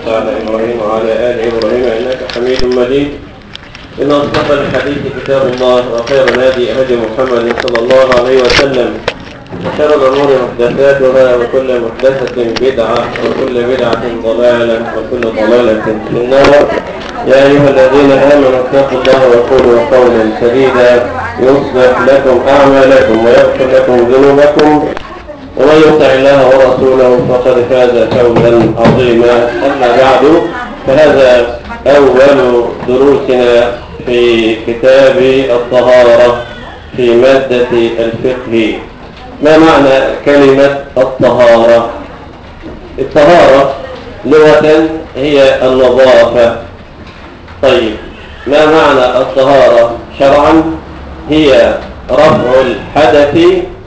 باركت على إبراهيم وعلى آل إبراهيم إنك حميد مجيد إن أصدق الحديث كتاب الله وخير الهدي هدي محمد صلى الله عليه وسلم وشر الأمور محدثاتها وكل محدثة بدعة وكل بدعة ضلالة وكل ضلالة في النار يا أيها الذين آمنوا اتقوا الله وقولوا قولا سديدا يصلح لكم أعمالكم ويغفر لكم ذنوبكم ومن يطع الله ورسوله فقد فاز فوزا عظيما أما بعد فهذا أول دروسنا في كتاب الطهارة في مادة الفقه ما معنى كلمة الطهارة الطهارة لغة هي النظافة طيب ما معنى الطهارة شرعا هي رفع الحدث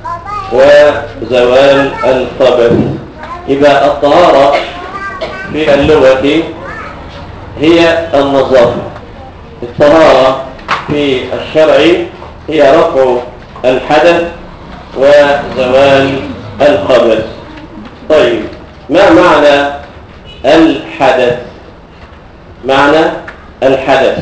وزوال الخبث يبقى الطهارة في اللغة هي النظافة الطهارة في الشرع هي رفع الحدث وزوال الخبث طيب ما معنى الحدث معنى الحدث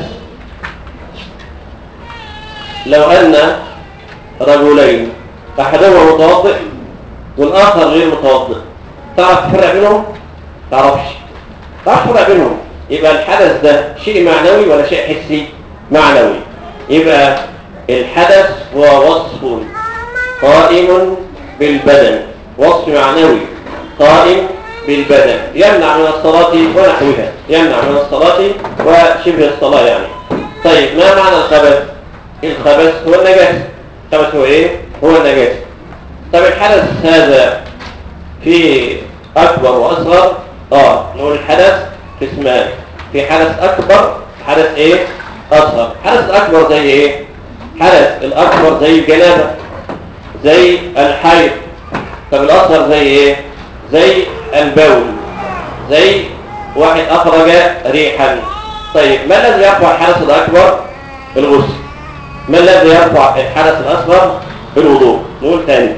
لو أن رجلين أحدهما متوضئ والآخر غير متوضئ تعرف تفرق بينهم؟ تعرفش تعرف تفرق بينهم يبقى الحدث ده شيء معنوي ولا شيء حسي؟ معنوي يبقى الحدث هو وصف قائم بالبدن وصف معنوي قائم بالبدن يمنع من الصلاة ونحوها يمنع من الصلاة وشبه الصلاة يعني طيب ما معنى الخبث الخبث هو النجاسة الخبث هو ايه هو النجاسة طب الحدث هذا في أكبر وأصغر اه نقول الحدث قسمان في حدث أكبر حدث ايه أصغر حدث الأكبر زي ايه حدث الأكبر زي الجنابة زي الحيض طب الأصغر زي ايه زي البول زي واحد أخرج ريحا طيب ما الذي يرفع الحدث الأكبر الغسل ما الذي يرفع الحدث الأصغر الوضوء نقول تاني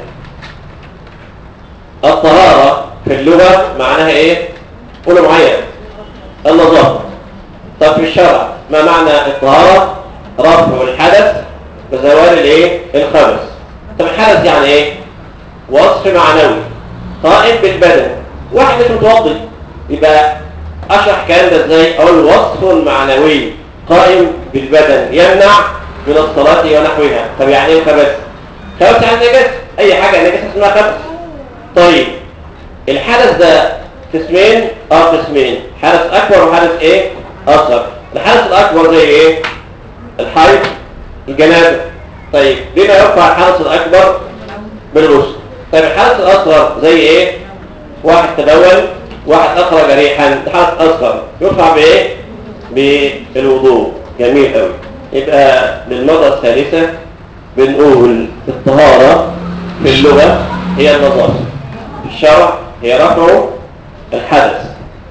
الطهارة في اللغة معناها ايه قولوا معايا النظافة طب في الشرع ما معنى الطهارة رفع الحدث بزوال الايه الخبث طب الحدث يعني ايه وصف معنوي قائم بالبدن واحد مش متوضي يبقى اشرح الكلام ده ازاي اقول وصف معنوي قائم بالبدن يمنع من الصلاة ونحوها طب يعني ايه خبث خبث يعني نجس اي حاجة نجس اسمها خبث طيب الحدث ده قسمين اه قسمين حدث اكبر وحدث ايه اصغر الحدث الاكبر زي ايه الحيض الجنابه طيب لما يرفع الحدث الاكبر بالغسل طيب الحدث الاصغر زي ايه واحد تبول واحد اخرج ريحا ده حدث اصغر يرفع بايه بالوضوء جميل قوي يبقى للمره الثالثه بنقول الطهاره في اللغه هي النظافه في الشرع هي رفع الحدث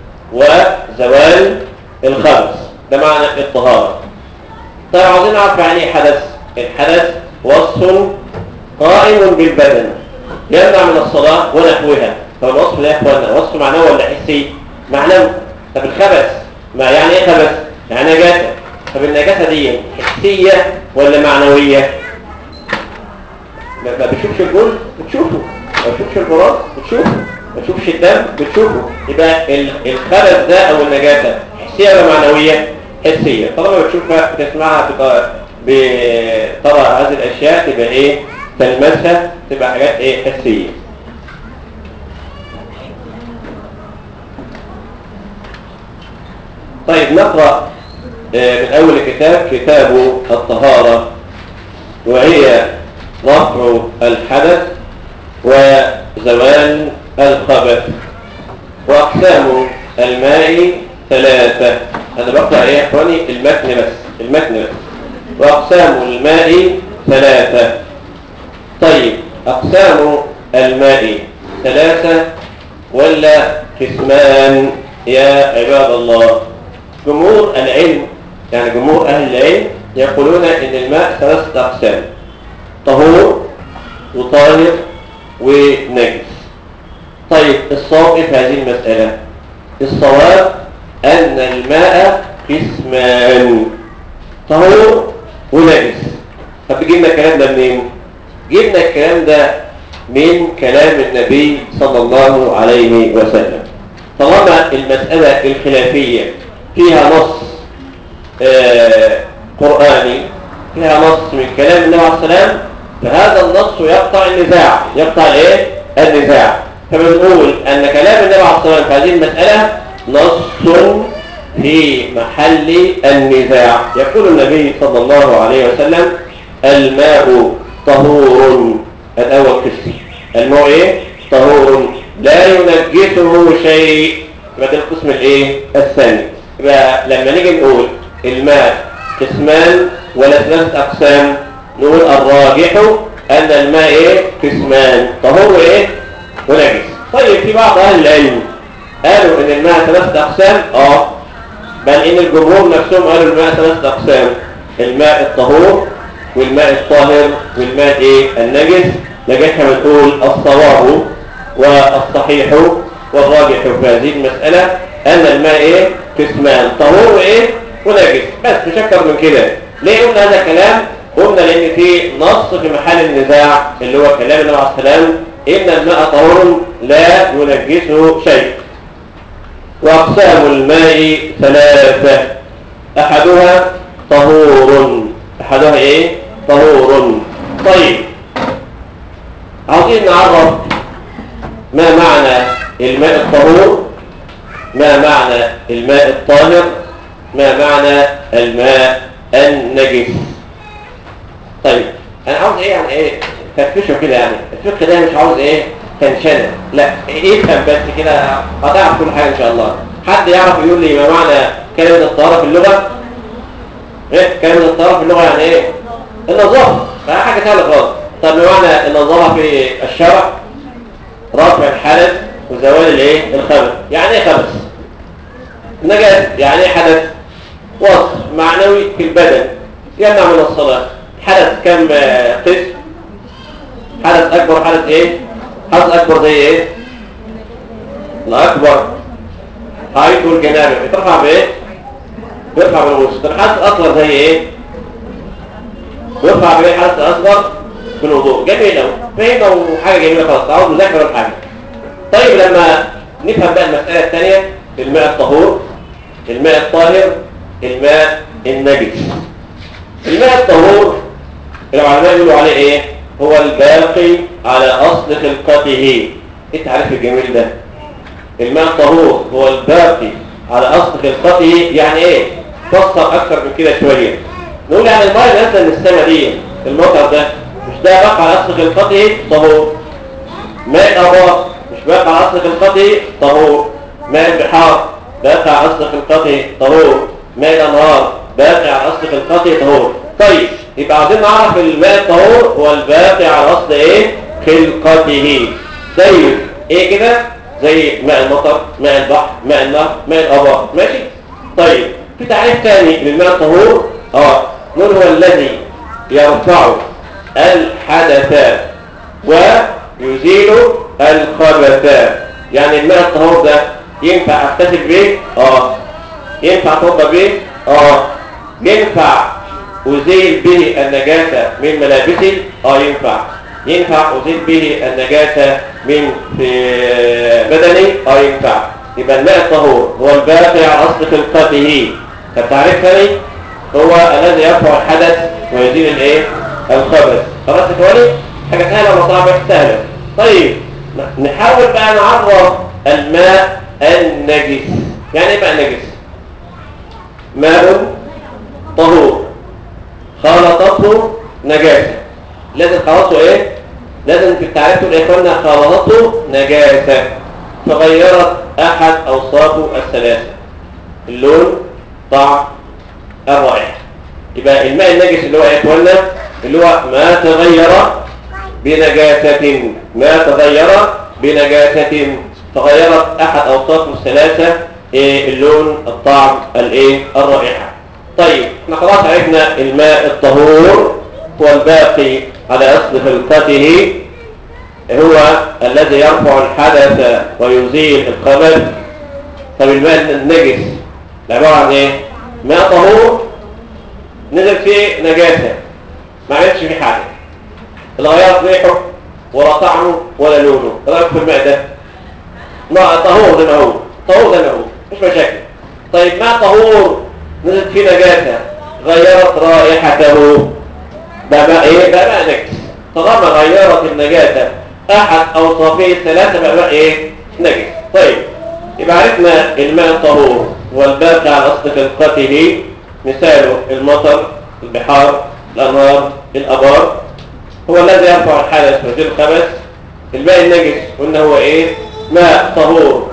وزوال الخبث ده معنى الطهارة طيب عاوزين نعرف يعني ايه حدث الحدث وصف قائم بالبدن يمنع من الصلاة ونحوها طب الوصف ده يا اخوانا وصف معنوي ولا حسي معنوي طب الخبث ما يعني ايه خبث يعني نجاسة طب النجاسة دي حسية ولا معنوية ما بتشوفش الجول بتشوفه ما بتشوفش الفراغ بتشوفه ما تشوفش الدم بتشوفه يبقى الخبث ده او النجاسه حسيه ولا معنويه حسيه طالما بتشوفها بتسمعها بترى هذه الاشياء تبقى ايه تلمسها تبقى حاجات ايه حسيه طيب نقرا من اول الكتاب كتاب الطهاره وهي رفع الحدث وزوال الخبث وأقسام الماء ثلاثة أنا بقرأ إيه يا إخواني المتن بس المتن بس وأقسام الماء ثلاثة طيب أقسام الماء ثلاثة ولا قسمان يا عباد الله جمهور العلم يعني جمهور أهل العلم يقولون إن الماء ثلاثة أقسام طهور وطاهر ونجس طيب الصواب في هذه المسألة الصواب أن الماء قسمان طهور ونجس طب جبنا الكلام ده منين؟ جبنا الكلام ده من كلام النبي صلى الله عليه وسلم طالما المسألة الخلافية فيها نص آه قرآني فيها نص من كلام النبي عليه السلام فهذا النص يقطع النزاع يقطع الايه النزاع فبنقول ان كلام النبي عليه السلام في هذه المسألة نص في محل النزاع يقول النبي صلى الله عليه وسلم الماء طهور الأول قسم الماء ايه طهور لا ينجسه شيء يبقى ده القسم الايه الثاني يبقى لما نيجي نقول الماء قسمان ولا ثلاثة أقسام نقول الراجح أن الماء إيه؟ قسمان طهور إيه؟ ونجس طيب في بعض أهل العلم قالوا إن الماء ثلاثة أقسام آه بل إن الجمهور نفسهم قالوا الماء ثلاثة أقسام الماء الطهور والماء الطاهر والماء إيه؟ النجس لكن احنا بنقول الصواب والصحيح والراجح في هذه المسألة أن الماء إيه؟ قسمان طهور وإيه؟ ونجس بس مش أكتر من كده ليه قلنا هذا الكلام قلنا لان في نص في محل النزاع اللي هو كلام النبي عليه السلام ان الماء طهور لا ينجسه شيء واقسام الماء ثلاثه احدها طهور احدها ايه طهور طيب عاوزين نعرف ما معنى الماء الطهور ما معنى الماء الطاهر ما معنى الماء النجس طيب انا عاوز ايه يعني ايه تفكشه كده يعني الفقه ده مش عاوز ايه تنشنه لا ايه افهم بس كده هتعرف كل حاجه ان شاء الله حد يعرف يقول لي ما معنى كلمه الطهاره في اللغه ايه كلمه الطهاره في اللغه يعني ايه النظافه بقى حاجه سهله خالص طب ما معنى النظافه في الشرع رفع الحدث وزوال الايه الخبث يعني ايه خبث نجس يعني ايه حدث وصف معنوي في البدن يمنع من الصلاة حدث كم قسم حدث أكبر حدث إيه حدث أكبر زي إيه الأكبر حيث الجنابة بترفع بإيه بيرفع بالوسط الحدث الأصغر زي إيه بيرفع بإيه الحدث الأصغر بالوضوء جميل أوي فهمنا وحاجة جميلة خلاص عاوز مذاكرة ولا حاجة طيب لما نفهم بقى المسألة الثانية الماء الطهور الماء الطاهر الماء النجس الماء الطهور العلماء يقولوا عليه ايه هو الباقي على اصل خلقته ايه التعريف الجميل ده الماء الطهور هو الباقي على اصل خلقته يعني ايه فسر اكتر من كده شويه نقول يعني الماء اللي نازله من السماء دي المطر ده مش ده باقي على اصل خلقته طهور ماء الابار مش باقي على اصل خلقته طهور ماء البحار باقي على اصل خلقته طهور ماء الانهار باقي على اصل خلقته طهور طيب يبقى عايزين نعرف الماء الطهور هو الباقي على اصل ايه خلقته زي ايه كده زي ماء المطر ماء البحر ماء النهر ماء الابار ماشي طيب في تعريف ثاني للماء الطهور اه نقول هو الذي يرفع الحدث ويزيل الخبث يعني الماء الطهور ده ينفع اغتسل به اه ينفع اتوضا به اه ينفع ازيل به النجاسه من ملابسي اه ينفع ينفع ازيل به النجاسه من في بدني اه ينفع يبقى الماء الطهور هو الباقي على اصل خلقته فالتعريف ثاني هو الذي يرفع الحدث ويزيل الايه الخبث خلاص يا اخواني حاجه سهله ولا صعبه سهله طيب نحاول بقى نعرف الماء النجس يعني ايه بقى نجس ماء طهور خلطته نجاسه لازم خلطه ايه لازم في التعريف تقول يا اخوانا خلطته نجاسه فغيرت احد اوصافه الثلاثه اللون طعم الرائحه يبقى الماء النجس اللي هو يا اخوانا اللي هو ما تغير بنجاسه ما تغير بنجاسه تغيرت احد اوصافه الثلاثه إيه اللون الطعم الايه الرائحه طيب احنا خلاص عرفنا الماء الطهور هو الباقي على اصل خلقته هو الذي يرفع الحدث ويزيل الخبث طب الماء النجس ده عباره عن ايه ماء طهور نزل فيه نجاسه ما عملش فيه حاجه لا غيرت ريحه ولا طعمه ولا لونه ايه رايك في الماء ده ماء طهور زي ما هو طهور زي ما هو مش مشاكل طيب ماء طهور نزلت فيه نجاسه غيرت رائحته بقى ماء ايه بقى ماء نجس طالما غيرت النجاسه احد اوصافه الثلاثه بقى ماء ايه نجس طيب يبقى عرفنا الماء الطهور والباقي على اصل خلقته مثاله المطر البحار الانهار الابار هو الذي يرفع الحدث ويزيل الخبث الماء النجس قلنا هو ايه ماء طهور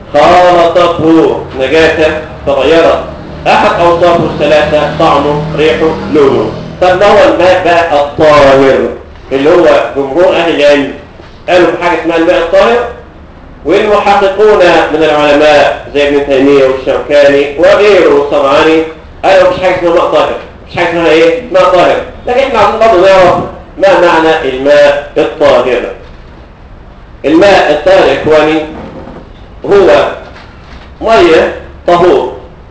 خالطته نجاسه تغيرت احد اوصافه الثلاثه طعمه ريحه لونه طب ما هو الماء بقى الطاهر اللي هو جمهور اهل العلم قالوا في حاجه اسمها الماء الطاهر والمحققون من العلماء زي ابن تيميه والشوكاني وغيره الصنعاني قالوا مفيش حاجه اسمها ماء طاهر مفيش حاجه اسمها ايه ماء طاهر لكن احنا عايزين برضه نعرف ما معنى الماء الطاهر الماء الطاهر يا اخواني هو ميه طهور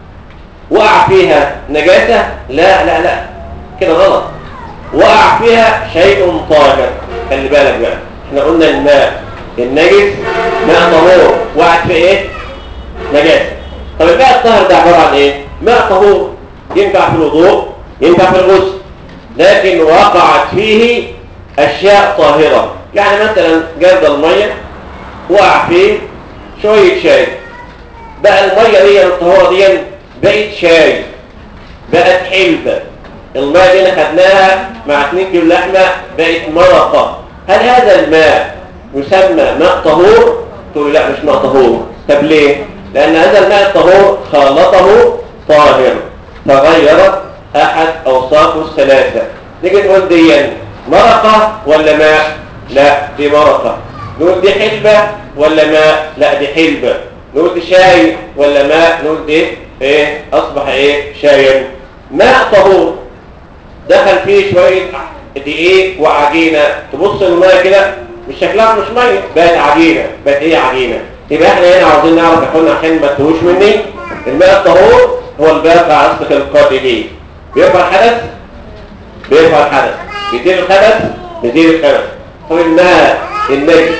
وقع فيها نجاسه لا لا لا كده غلط وقع فيها شيء طاهر خلي بالك بقى احنا قلنا الماء النجس ماء طهور وقعت في ايه نجاسه طب الماء الطاهر ده عباره عن ايه ماء طهور ينفع في الوضوء ينفع في الغسل لكن وقعت فيه اشياء طاهره يعني مثلا جرد الميه وقع فيه شويه شاي بقى الميه دي الطهوره دي بقت شاي بقت حلبه الميه دي اللي خدناها مع 2 كيلو لحمه بقت مرقه هل هذا الماء يسمى ماء طهور تقول لا مش ماء طهور طب ليه لان هذا الماء الطهور خالطه طاهر فغيرت احد اوصافه الثلاثه نيجي نقول دي مرقه ولا ماء لا دي مرقه نقول دي حلبه ولا ماء لا دي حلبه نقول دي شاي ولا ماء نقول دي ايه اصبح ايه شايا ماء طهور دخل فيه شويه دقيق وعجينه تبص الميه كده مش شكلها مش ميه بقت عجينه بقت ايه عجينه يبقى احنا هنا عاوزين نعرف يا اخوانا عشان ما تتوهوش مني الماء الطهور هو الباقي على اصل القاتلين بيرفع الحدث بيرفع الحدث بيزيل الخبث بيزيل الخبث هو الماء النجس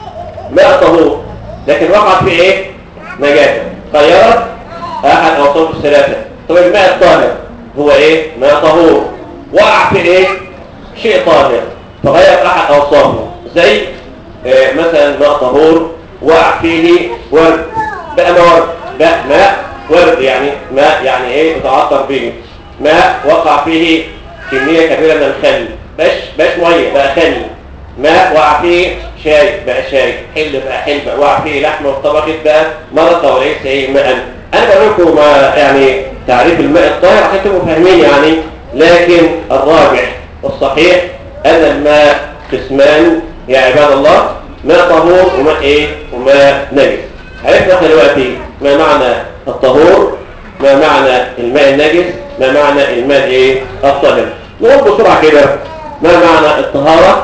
ماء طهور لكن وقع فيه ايه نجاسه غيرت احد اوصاف الثلاثه طب الماء الطاهر هو ايه ماء طهور وقع في ايه شيء طاهر فغير احد اوصافه زي آه مثلا ماء طهور وقع فيه ورد بقى ما ورد بقى ماء ورد يعني ماء يعني ايه تتعطر به ماء وقع فيه كمية كبيرة من الخل باش باش مية بقى خل ماء وقع فيه شاي بقى شاي حل بقى حل بقى وقع فيه لحمة وطبقت بقى مرقة وليس ايه ماء انا بقول لكم ما يعني تعريف الماء الطاهر عشان تبقوا فاهمين يعني لكن الراجح والصحيح ان الماء قسمان يا عباد الله ماء طهور وماء ايه وماء نجس عرفنا احنا دلوقتي ما معنى الطهور ما معنى الماء النجس ما معنى الماء ايه الطاهر نقول بسرعه كده ما معنى الطهاره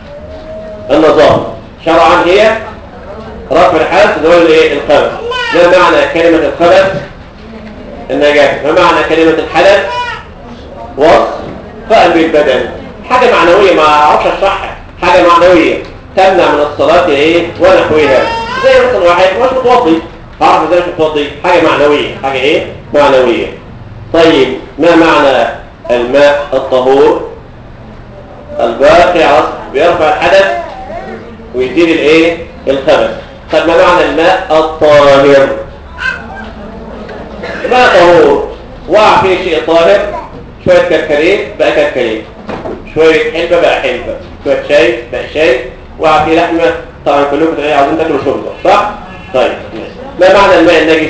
النظافه شرعا هي رفع الحدث اللي هو الايه الخبث ما معنى كلمه الخبث النجاسه ما معنى كلمه الحدث وصف قلب البدن حاجه معنويه ما اعرفش اشرحها حاجه معنويه تمنع من الصلاه ايه ونحوها زي مثلا واحد مش متوضي تعرف ازاي مش متوضي حاجه معنويه حاجه ايه معنويه طيب ما معنى الماء الطهور الباقي عصر بيرفع الحدث ويزيل الايه الخبث طب ما معنى الماء الطاهر ماء طهور وقع فيه شيء طاهر شويه كركريه بقى كركريه شويه حلبه بقى حلبه شويه شاي بقى شاي وقع فيه لحمه طبعا كلكم تلاقيه عاوزين تاكلوا شوربه صح طيب ما معنى الماء النجس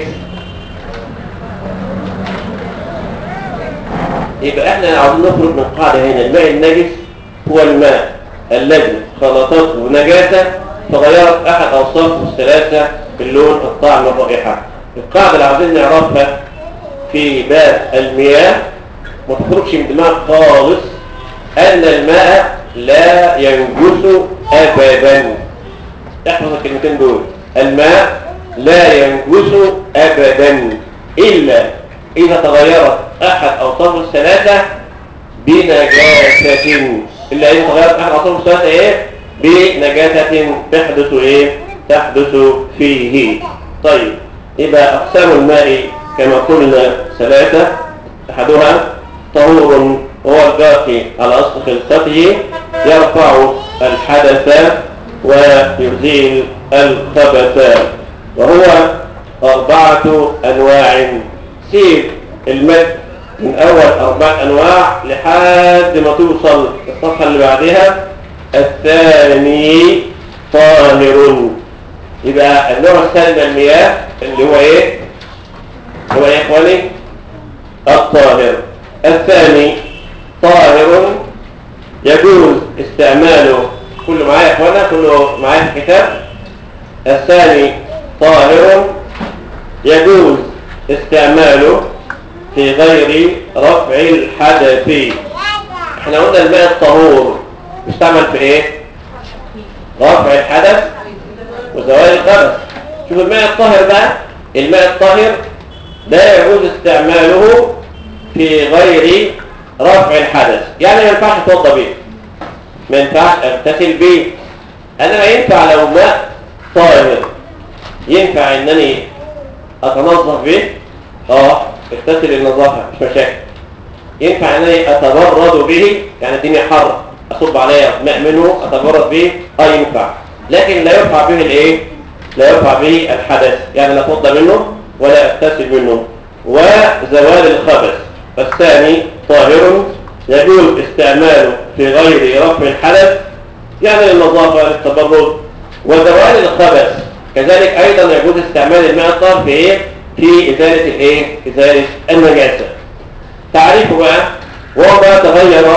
يبقى احنا عاوزين نخرج من قاعده هنا الماء النجس هو الماء الذي خلطته نجاسه فغيرت احد اوصافه الثلاثه اللون الطعم الرائحه القاعده اللي عاوزين نعرفها في باب المياه ما تخرجش من دماغك خالص ان الماء لا ينجس ابدا احفظ الكلمتين دول الماء لا ينجس ابدا إلا إذا تغيرت أحد أوصاف الثلاثة بنجاسة إلا إذا تغيرت أحد أوصاف الثلاثة إيه بنجاسة تحدث إيه تحدث فيه طيب يبقى أقسام الماء كما قلنا ثلاثة أحدها طهور هو الباقي على أصل خلقته يرفع الحدث ويزيل الخبث وهو أربعة أنواع سيب المد من أول أربع أنواع لحد ما توصل الصفحة اللي بعدها الثاني طاهر يبقى النوع الثاني من المياه اللي هو ايه هو ايه يا اخواني الطاهر الثاني طاهر يجوز استعماله كله معايا يا اخوانا كله معايا في الكتاب الثاني طاهر يجوز استعماله في غير رفع الحدث احنا قلنا الماء الطهور يستعمل في ايه رفع الحدث وزوال الخبث شوف الماء الطاهر بقى الماء الطاهر لا يجوز استعماله في غير رفع الحدث يعني ما ينفعش اتوضى بيه ما ينفعش اغتسل بيه انا ما ينفع لو ماء طاهر ينفع انني اتنظف به اه اغتسل النظافه مش مشاكل ينفع انني اتبرد به يعني الدنيا حر اصب عليها ماء منه اتبرد به اه ينفع لكن لا يرفع به الايه لا يرفع به الحدث يعني لا اتوضى منه ولا اغتسل منه وزوال الخبث الثاني طاهر يجوز استعماله في غير رفع الحدث يعني للنظافه للتبرد وزوال الخبث كذلك ايضا يجوز استعمال الماء الطاهر في ايه في ازاله الايه ازاله النجاسه تعريفه بقى وهو ما تغير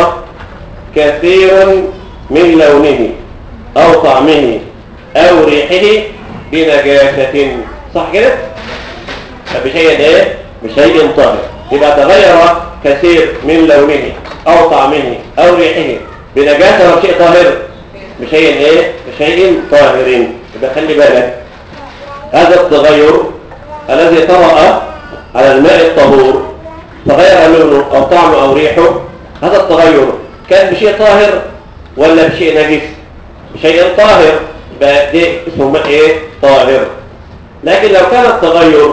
كثير من لونه او طعمه او ريحه بنجاسه صح كده بشيء ايه بشيء طاهر يبقى تغير كثير من لونه او طعمه او ريحه بنجاسه او شيء طاهر بشيء ايه بشيء طاهر يبقى خلي بالك هذا التغير الذي طرأ على الماء الطهور تغير لونه او طعمه او ريحه هذا التغير كان بشيء طاهر ولا بشيء نجس بشيء طاهر يبقى ده اسمه ماء ايه طاهر لكن لو كان التغير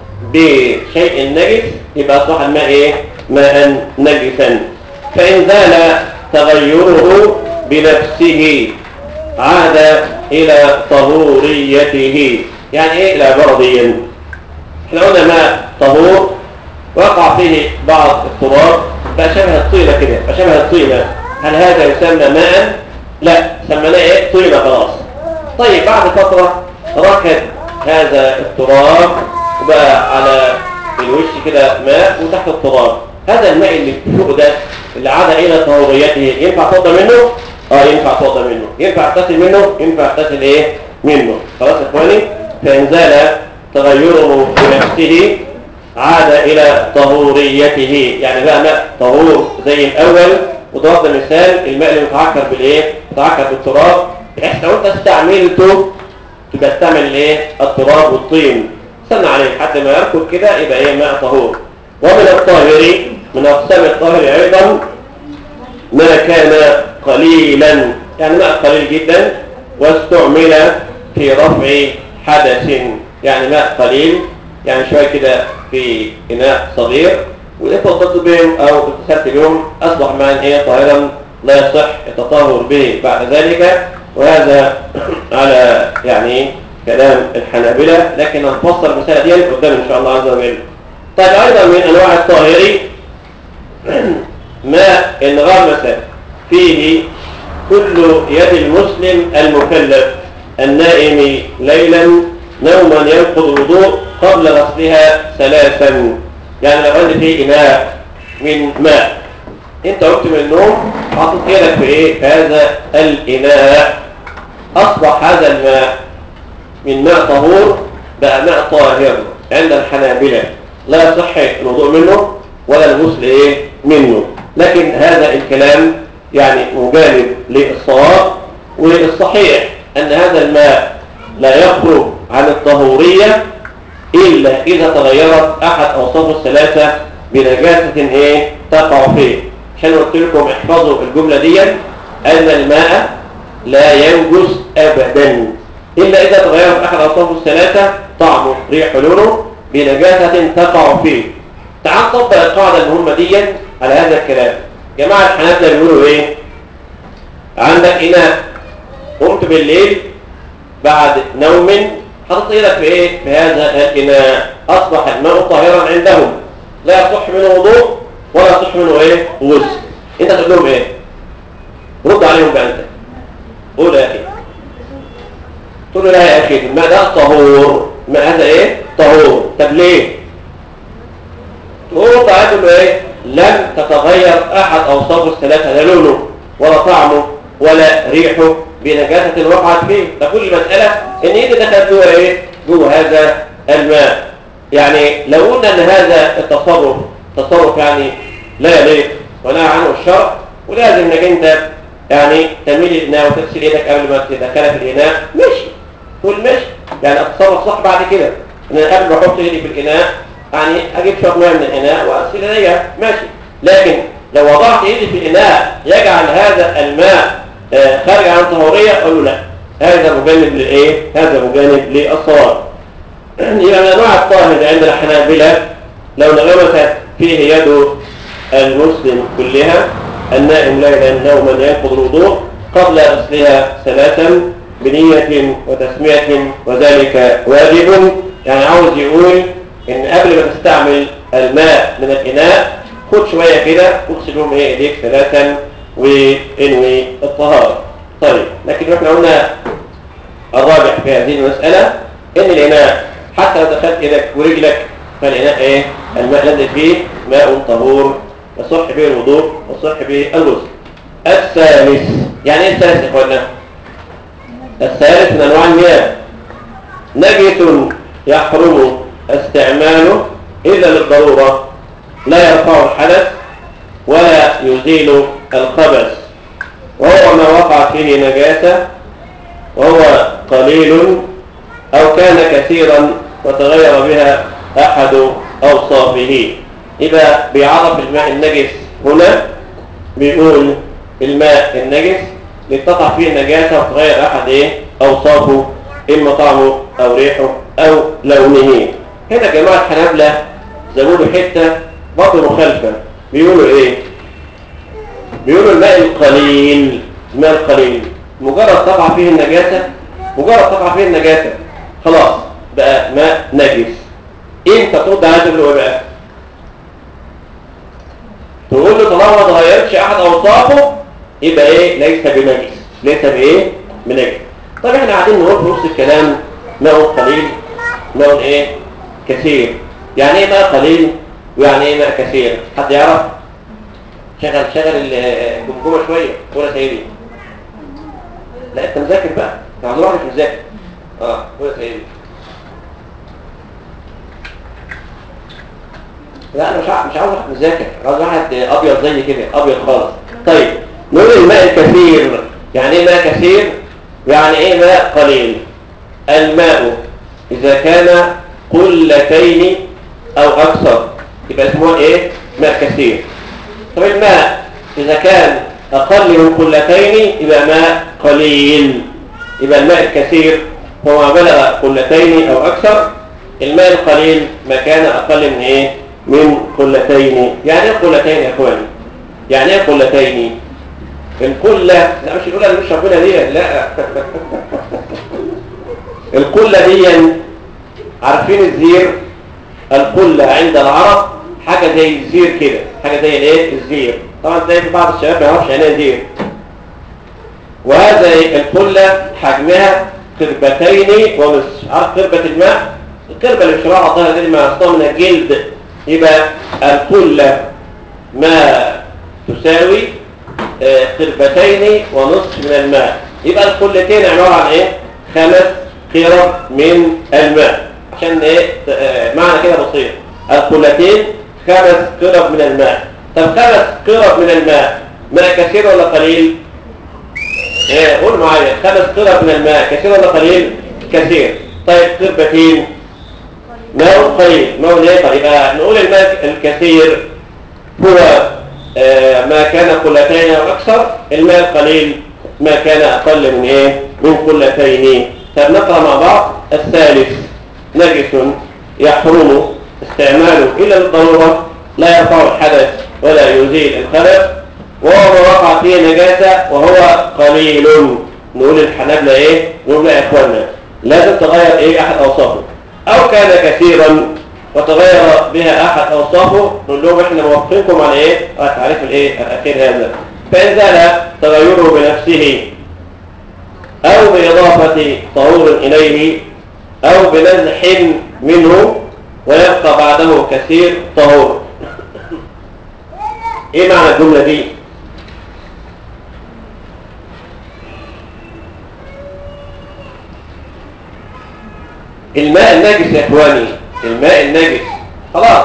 بشيء نجس يبقى اصبح الماء ايه ماء نجسا فان زال تغيره بنفسه عاد الى طهوريته يعني ايه العباره دي احنا قلنا ماء طهور وقع فيه بعض التراب بقى شبه الطينه كده بقى شبه الطينه هل هذا يسمى ماء لا سميناه ايه طينه خلاص طيب بعد فتره ركد هذا التراب وبقى على الوش كده ماء وتحت التراب هذا الماء اللي فوق ده اللي عاد الى طهوريته ينفع توضى منه اه ينفع توضى منه ينفع اغتسل منه ينفع اغتسل ايه منه خلاص يا اخواني فان زال تغيره بنفسه عاد الى طهوريته يعني بقى ماء طهور زي الاول وضرب مثال الماء اللي متعكر بالايه متعكر بالتراب بحيث لو انت استعملته تبقى استعمل الايه التراب والطين استنى عليه حتى ما يركض كده يبقى ايه ماء طهور ومن الطاهر من اقسام الطاهر ايضا ما كان قليلا يعني ماء قليل جدا واستعمل في رفع حدث يعني ماء قليل يعني شويه كده في اناء صغير واذا فضلت بهم او اغتسلت بهم اصبح ماء ايه طاهرا لا يصح التطهر به بعد ذلك وهذا على يعني كلام الحنابلة لكن هنفصل المسألة دي قدام إن شاء الله عز وجل طيب أيضا من أنواع الطاهر ما انغمس فيه كل يد المسلم المكلف النائم ليلا نوما ينقض الوضوء قبل غسلها ثلاثا يعني لو عندي فيه إناء من ماء انت قمت من النوم حاطط ايدك في ايه في هذا الاناء اصبح هذا الماء من ماء طهور بقى ماء طاهر عند الحنابلة لا يصح الوضوء منه ولا الغسل ايه منه لكن هذا الكلام يعني مجانب للصواب والصحيح ان هذا الماء لا يخرج عن الطهورية الا اذا تغيرت احد أوصافه الثلاثة بنجاسة إيه تقع فيه عشان قلت لكم احفظوا الجملة دي أن الماء لا ينجس أبدا إلا إذا تغيرت أحد أوصافه الثلاثة طعمه ريح لونه بنجاسة تقع فيه تعال نطبق القاعدة المهمة دي على هذا الكلام جماعة الحنابلة بيقولوا إيه عندك إناء قمت بالليل بعد نوم حطيت ايدك في ايه في هذا الاناء اصبح الماء طاهرا عندهم لا يصح منه وضوء ولا يصح منه ايه غسل انت تقول لهم ايه رد عليهم بقى انت قول يا اخي تقول له لا يا اخي الماء ده طهور الماء هذا ايه طهور طب ليه تقول له تقول له ايه لم تتغير احد اوصافه الثلاثه لا لونه ولا طعمه ولا ريحه بنجاسة وقعت فيه فكل مسألة ان ايدي دخلت جوه ايه جوه هذا الماء يعني لو قلنا ان هذا التصرف تصرف يعني لا يليق ونهى عنه الشرع ولازم انك انت يعني تميل الاناء وتغسل ايدك قبل ما تدخلها في الاناء ماشي تقول ماشي يعني اتصرف صح بعد كده ان أنا قبل ما احط ايدي في الاناء يعني اجيب شويه ميه من الاناء واغسل ايديا ماشي لكن لو وضعت ايدي في الاناء يجعل هذا الماء آه، خارج عن طهورية قالوا لا هذا مجانب للايه هذا مجانب للصواب يبقى من انواع الطاهر عند الحنابلة لو انغمست فيه يد المسلم كلها النائم ليلا نوما ينقض الوضوء قبل غسلها ثلاثا بنية وتسمية وذلك واجب يعني عاوز يقول ان قبل ما تستعمل الماء من الاناء خد شوية كده واغسلهم ايه ايديك ثلاثا وانوي الطهارة طيب لكن احنا قلنا الراجح في هذه المسألة ان الاناء حتى لو دخلت ايدك ورجلك فالاناء ايه الماء نزل فيه ماء طهور يصح به الوضوء ويصح به الغسل الثالث يعني ايه الثالث يا اخوانا الثالث من انواع المياه نجس يحرم استعماله الا للضروره لا يرفع الحدث ولا يزيل الخبث وهو ما وقع فيه نجاسة وهو قليل أو كان كثيرا وتغير بها أحد أوصافه إذا بيعرف الماء النجس هنا بيقول الماء النجس لتقع فيه النجاسة وتغير أحد إيه؟ أوصافه إما طعمه أو ريحه أو لونه هنا جماعة حنابلة زودوا حتة برضه مخالفة بيقولوا إيه بيقولوا الماء القليل الماء القليل مجرد تقع فيه النجاسة مجرد تقع فيه النجاسة خلاص بقى ماء نجس انت ترد على تقول له ايه بقى تقول له طالما ما اتغيرتش احد اوصافه يبقى ايه ليس بنجس ليس بايه بنجس طب احنا قاعدين نقول في نص الكلام ماء قليل ماء ايه كثير يعني ايه ماء قليل ويعني ايه ماء كثير حد يعرف شغل شغل الجمجمه شويه ولا سيدي لا انت مذاكر بقى انت عبد الواحد مش مذاكر اه ولا سيدي لا انا مش عارف مش عاوز واحد مذاكر عاوز واحد ابيض زي كده ابيض خالص طيب نقول الماء الكثير يعني ايه ماء كثير يعني ايه ماء قليل الماء اذا كان قلتين او اكثر يبقى اسمه ايه ماء كثير طب الماء إذا كان أقل من قلتين يبقى ماء قليل يبقى الماء الكثير هو ما بلغ قلتين أو أكثر الماء القليل ما كان أقل من إيه؟ من قلتين يعني إيه قلتين يا إخواني؟ يعني إيه قلتين؟ القلة لا مش الأولى اللي مش ربنا دي لا القلة دي عارفين الزير القلة عند العرب حاجة زي الزير كده حاجة زي الايه الزير طبعا زي في بعض الشباب ما يعرفش يعني ايه زير وهذا القلة حجمها قربتين ونصف عارف قربة الماء القربة اللي بشراع الظاهرة دي اللي مصنوعة من الجلد يبقى القلة ما تساوي قربتين ونصف من الماء يبقى القلتين عبارة عن ايه خمس قرب من الماء عشان ايه معنى كده بسيط القلتين خمس قرب من الماء طب خمس قرب من الماء ماء كثير ولا قليل ايه قول معايا خمس قرب من الماء كثير ولا قليل كثير طيب قربتين ماء قليل ماء ايه طيب يبقى نقول الماء الماء الكثير هو آه، ما كان قلتين او اكثر الماء القليل ما كان اقل من ايه من قلتين طب نقرا مع بعض الثالث نجس يحرم استعماله الا للضروره لا يرفع الحدث ولا يزيل الخلف وهو ما وقع فيه نجاسه وهو قليل نقول الحنابلة ايه نقول لا يا اخوانا لازم تغير ايه احد اوصافه او كان كثيرا وتغير بها احد اوصافه نقول لهم احنا موافقينكم على ايه على تعريف الايه الاخير هذا فان زال تغيره بنفسه او باضافه طهور اليه او بنزح منه ويبقى بعده كثير طهور ايه معنى الجمله دي الماء النجس يا اخواني الماء النجس خلاص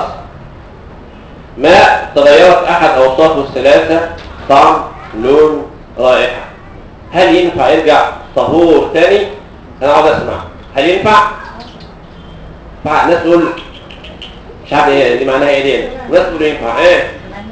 ماء تغيرت احد اوصافه الثلاثه طعم لون رائحه هل ينفع يرجع طهور تاني انا عاوز اسمع هل ينفع ينفع ناس تقول مش عارف ايه دي معناها ايه دي ناس تقول ينفع ايه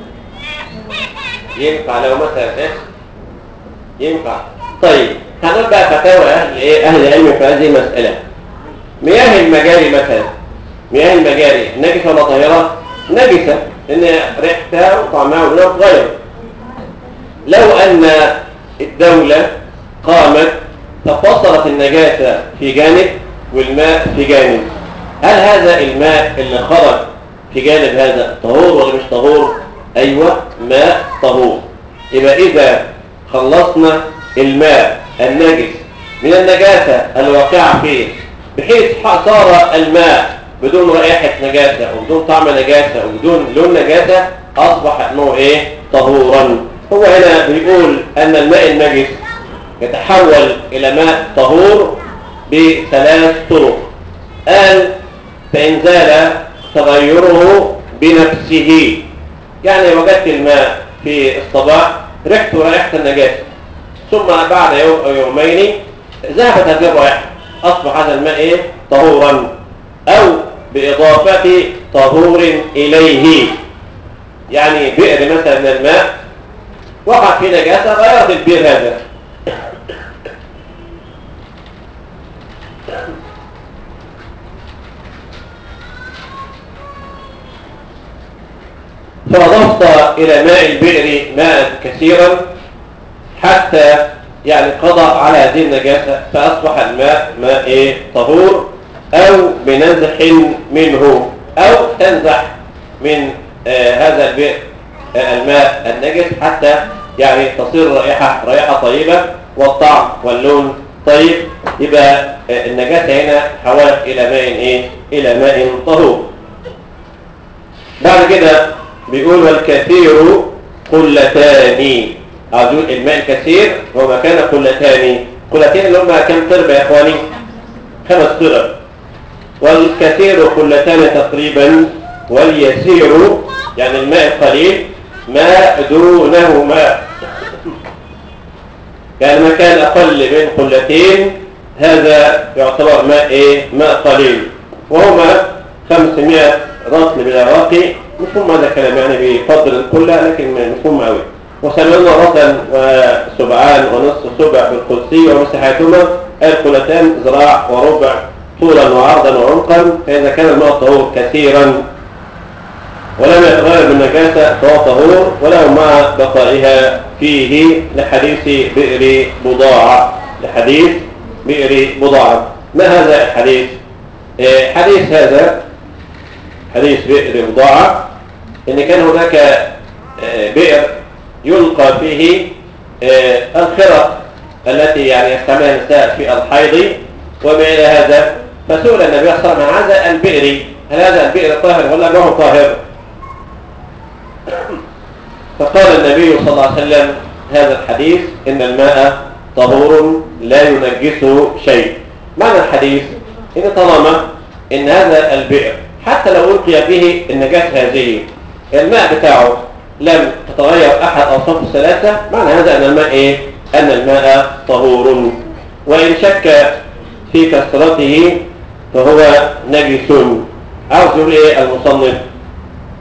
ينفع لو مثلا ايه ينفع طيب هنقول بقى فتاوى اهل ايه اهل العلم في هذه المساله مياه المجاري مثلا مياه المجاري نجسة ولا طاهرة؟ نجسة لأن ريحتها وطعمها ولونها اتغير لو أن الدولة قامت ففصلت النجاسة في جانب والماء في جانب هل هذا الماء اللي خرج في جانب هذا طهور ولا مش طهور؟ أيوة ماء طهور يبقى إذا خلصنا الماء النجس من النجاسة الواقعة فيه بحيث صار الماء بدون رائحة نجاسة وبدون طعم نجاسة وبدون لون نجاسة أصبح أنه إيه طهورا هو هنا بيقول أن الماء النجس يتحول إلى ماء طهور بثلاث طرق قال فإن زال تغيره بنفسه يعني وجدت الماء في الصباح ريحته رائحة النجاسة ثم بعد يوم أو يومين ذهبت هذه الرائحة أصبح هذا الماء إيه؟ طهورا أو بإضافة طهور إليه يعني بئر مثلا من الماء وقع فيه نجاسة غيرت البئر هذا فأضفت إلى ماء البئر ماء كثيرا حتى يعني قضى على هذه النجاسة فأصبح الماء ماء إيه؟ طهور أو بنزح منه أو تنزح من آه هذا البئر آه الماء النجس حتى يعني تصير رائحة رائحة طيبة والطعم واللون طيب يبقى آه النجاسة هنا حولت إلى ماء إيه؟ إلى ماء طهور بعد كده بيقول والكثير قلتان أقول الماء الكثير هو ما كان قلتان قلتين اللي هم كم تربة يا إخواني خمس ترب والكثير قلتان تقريبا واليسير يعني الماء القليل ما دونهما يعني ما كان أقل من قلتين هذا يعتبر ماء إيه؟ ماء قليل وهما 500 رطل بالعراقي مفهوم هذا الكلام يعني بفضل القلة لكن مفهوم قوي وسبعون رطلا وسبعان ونصف سبع بالقدسي ومساحتهما القلتان ذراع وربع طولا وعرضا وعمقا فإذا كان الماء طهور كثيرا ولم يتغير بالنجاسة فهو طهور ولو مع بقائها فيه لحديث بئر بضاعة لحديث بئر بضاعة ما هذا الحديث؟ إيه حديث هذا حديث بئر بضاعة إن كان هناك إيه بئر يلقى فيه إيه الخرق التي يعني يستعملها النساء في الحيض وما إلى هذا فسئل النبي صلى الله عليه وسلم عن هذا البئر هل هذا البئر طاهر ولا ما هو طاهر فقال النبي صلى الله عليه وسلم هذا الحديث إن الماء طهور لا ينجسه شيء معنى الحديث إن طالما إن هذا البئر حتى لو ألقي به النجاة هذه الماء بتاعه لم تتغير أحد أوصاف الثلاثة معنى هذا أن الماء إيه؟ أن الماء طهور وإن شك في كثرته فهو نجس عاوز يقول إيه المصنف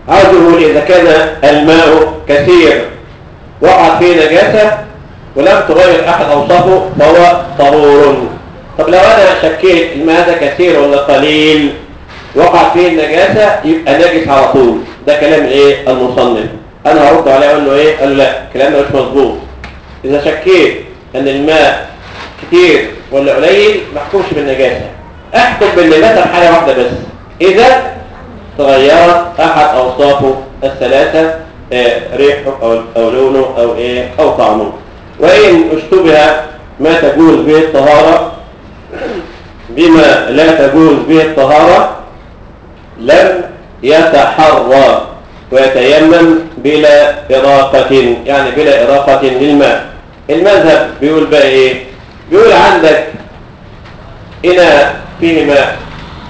عاوز يقول إذا كان الماء كثير وقع فيه نجاسة ولم تغير أحد أوصافه فهو طهور طب لو أنا شكيت الماء ده كثير ولا قليل وقع فيه النجاسة يبقى نجس على طول ده كلام الايه المصنف انا هرد عليه اقول له ايه قال لا الكلام ده مش مظبوط اذا شكيت ان الماء كتير ولا قليل ما احكمش بالنجاسه احكم بالنجاسه في حاله واحده بس اذا تغيرت احد اوصافه الثلاثه آه، ريحه او او لونه او ايه او طعمه وان اشتبه ما تجوز به الطهاره بما لا تجوز به الطهاره لم يتحرى ويتيمم بلا إراقة يعني بلا إراقة للماء المذهب بيقول بقى إيه بيقول عندك إناء فيه ماء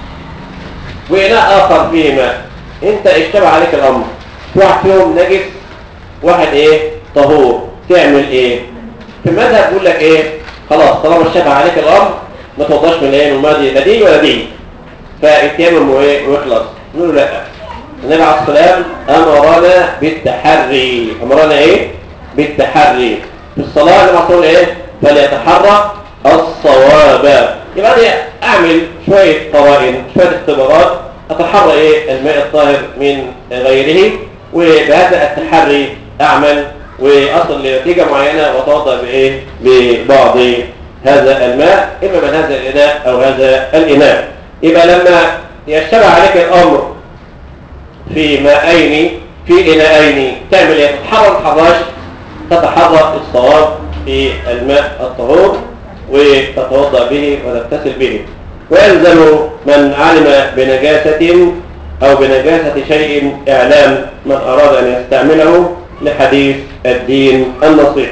وإناء آخر فيه ماء أنت اشتبه عليك الأمر واحد فيهم نجس واحد إيه طهور تعمل إيه في المذهب بيقول لك إيه خلاص طالما اشتبه عليك الأمر ما توضاش من إيه من الماء دي لا دي ولا دي فاتيمم وايه ويخلص نقول له لا النبي عليه الصلاه امرنا بالتحري امرنا ايه بالتحري في الصلاه النبي عليه الصلاه ايه فليتحرى الصواب يبقى انا اعمل شويه قوائم شويه اختبارات اتحرى ايه الماء الطاهر من غيره وبهذا التحري اعمل واصل لنتيجه معينه واتوضا بايه ببعض هذا الماء اما من هذا الاناء او هذا الاناء يبقى لما يشتبه عليك الامر في ماءين في اناءين تعمل ايه تتحرى الحراش تتحرى الصواب في الماء الطهور وتتوضا به وتغتسل به ويلزم من علم بنجاسة أو بنجاسة شيء إعلام من أراد أن يستعمله لحديث الدين النصيحة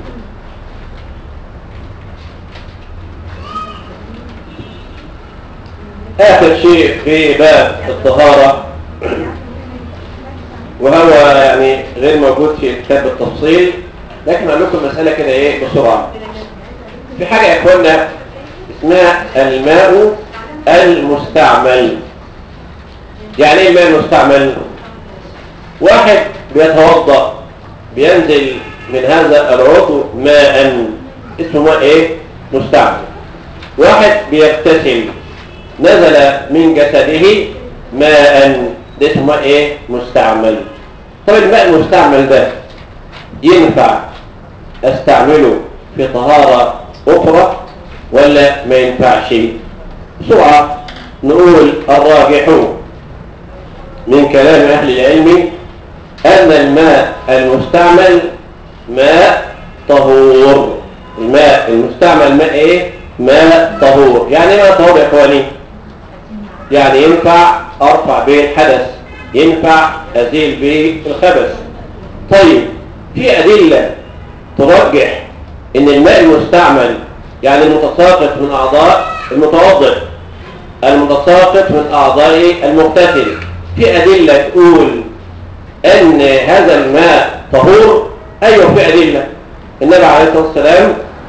آخر شيء في باب الطهارة وهو يعني غير موجود في كتاب بالتفصيل لكن أقول لكم مسألة كده إيه بسرعة في حاجة يا إخوانا اسمها الماء المستعمل يعني ايه الماء المستعمل واحد بيتوضا بينزل من هذا العضو ماء اسمه ماء ايه مستعمل واحد بيغتسل نزل من جسده ماء ده اسمه ماء ايه مستعمل طب الماء المستعمل ده ينفع استعمله في طهارة اخرى ولا ما ينفعش بسرعة نقول الراجح من كلام أهل العلم أن الماء المستعمل ماء طهور الماء المستعمل ماء إيه؟ ماء طهور يعني إيه ماء طهور يا إخواني يعني ينفع أرفع به الحدث ينفع أزيل به الخبث طيب في أدلة ترجح إن الماء المستعمل يعني المتساقط من أعضاء المتوضئ المتساقط من أعضاء المغتسل في أدلة تقول أن هذا الماء طهور أيوه في أدلة النبي عليه الصلاة والسلام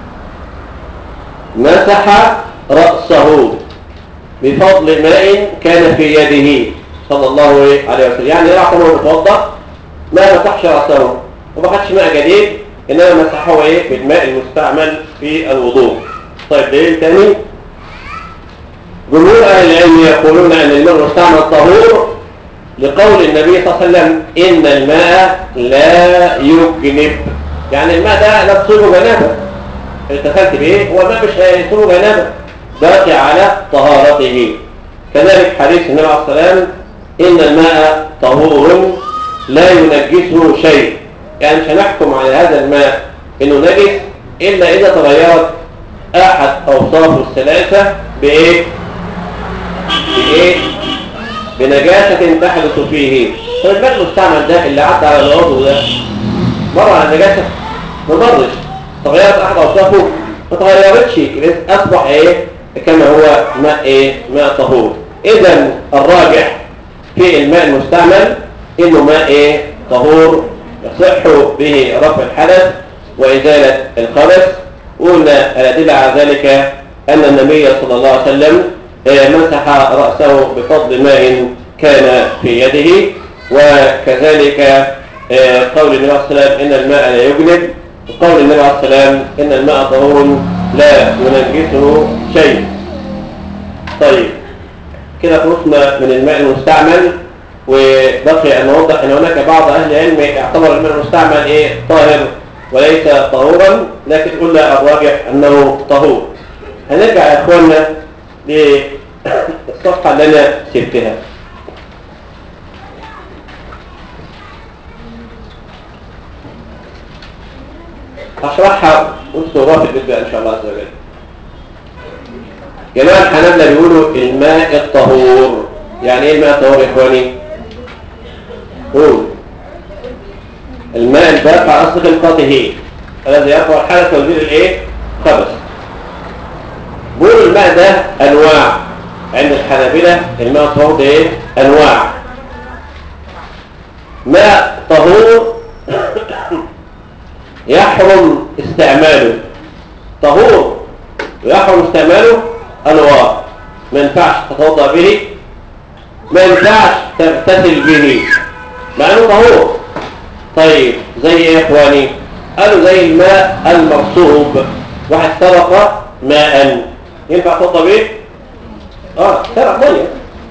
مسح رأسه بفضل ماء كان في يده صلى الله عليه وسلم يعني يعطى هو متوضأ ما مسحش رأسه وما خدش ماء جديد إنما مسحه إيه بالماء المستعمل في الوضوء طيب دليل تاني جمهور أهل العلم يقولون أن الماء المستعمل طهور لقول النبي صلى الله عليه وسلم إن الماء لا يجنب يعني الماء ده لا تصيبه جنابة اغتسلت به هو الماء مش هيصيبه جنابة باقي على طهارته كذلك حديث النبي عليه الصلاة والسلام إن الماء طهور لا ينجسه شيء يعني مش هنحكم على هذا الماء إنه نجس إلا إذا تغيرت أحد أوصافه الثلاثة بإيه؟ بإيه؟ بنجاسة تحدث فيه فالماء المستعمل ده اللي عدى على العضو ده مر على النجاسة ما مرش تغيرت أحد أوصافه ما تغيرتش أصبح إيه؟ كما هو ماء إيه؟ ماء طهور إذا الراجح في الماء المستعمل إنه ماء إيه؟ طهور يصح به رفع الحدث وإزالة الخبث قلنا الأدلة على ذلك أن النبي صلى الله عليه وسلم مسح رأسه بفضل ماء كان في يده وكذلك آه، قول النبي عليه الصلاة والسلام إن الماء لا يجنب وقول النبي عليه الصلاة والسلام إن الماء طهور لا ينجسه شيء طيب كده خلصنا من الماء المستعمل وبقي أن نوضح أن هناك بعض أهل العلم يعتبر الماء المستعمل إيه طاهر وليس طهورا لكن قلنا الراجح أنه طهور هنرجع يا أخوانا للصفحة اللي أنا سبتها هشرحها والصورات في البيت بقى ان شاء الله عز وجل جماعة الحنابلة بيقولوا الماء الطهور يعني ايه الماء الطهور يا اخواني قول الماء الباقي على اصل خلقته الذي يرفع الحدث ويزيل الايه خبث بيقولوا الماء ده انواع عند الحنابلة الماء الطهور ده ايه انواع ماء طهور يحرم استعماله طهور ويحرم استعماله انواع ما ينفعش تتوضا به ما ينفعش تغتسل به مع انه طهور طيب زي ايه يا اخواني قالوا زي الماء المرصوب واحد سرق ماء ينفع تتوضا به اه سرق ميه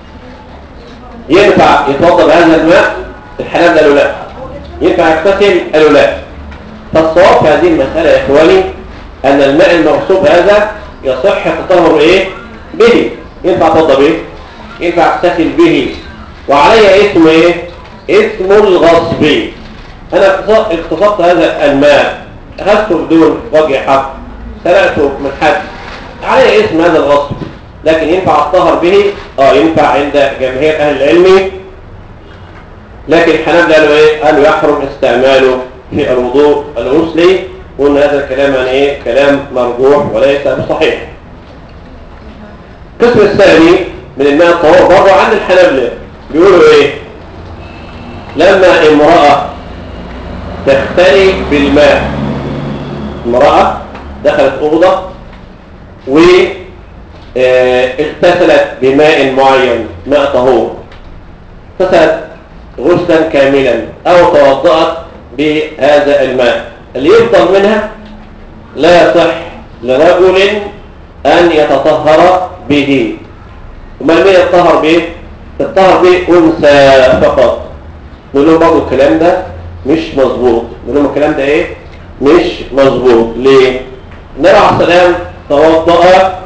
ينفع يتوضا بهذا الماء الحلال قالوا لا ينفع يغتسل قالوا لا فالصواب في هذه المسألة يا إخواني أن الماء المغصوب هذا يصح التطهر إيه؟ به ينفع توضى به ينفع تغتسل به وعلي اسم إيه؟ اسم الغصب أنا اغتصبت هذا الماء أخذته بدون وجه حق سرقته من حد علي اسم هذا الغصب لكن ينفع الطهر به اه ينفع عند جماهير أهل العلم لكن الحنابلة قالوا إيه؟ قالوا يحرم استعماله في الوضوء الغسلي وان هذا الكلام يعني ايه كلام مرجوح وليس بصحيح القسم الثاني من الماء الطهور برضه عند الحنابلة بيقولوا ايه لما امرأة تختلي بالماء امرأة دخلت أوضة واغتسلت بماء معين ماء طهور اغتسلت غسلا كاملا او توضأت بهذا الماء اللي يفضل منها لا يصح لرجل أن يتطهر به وما الماء يتطهر به يتطهر به أنثى فقط نقول لهم برضه الكلام ده مش مظبوط نقول لهم الكلام ده ايه مش مظبوط ليه النبي عليه السلام توضأ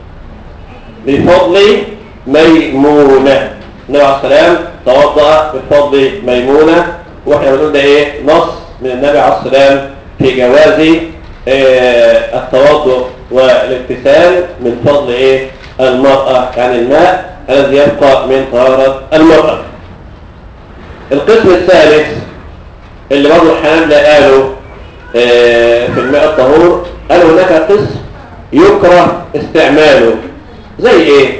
بفضل ميمونة النبي عليه السلام توضأ بفضل ميمونة واحنا بنقول ده ايه نص من النبي عليه السلام في جواز آه التوضؤ والاغتسال من فضل ايه المرأة يعني الماء الذي يبقى من طهارة المرأة القسم الثالث اللي برضه الحنابلة قالوا آه في الماء الطهور قالوا هناك قسم يكره استعماله زي ايه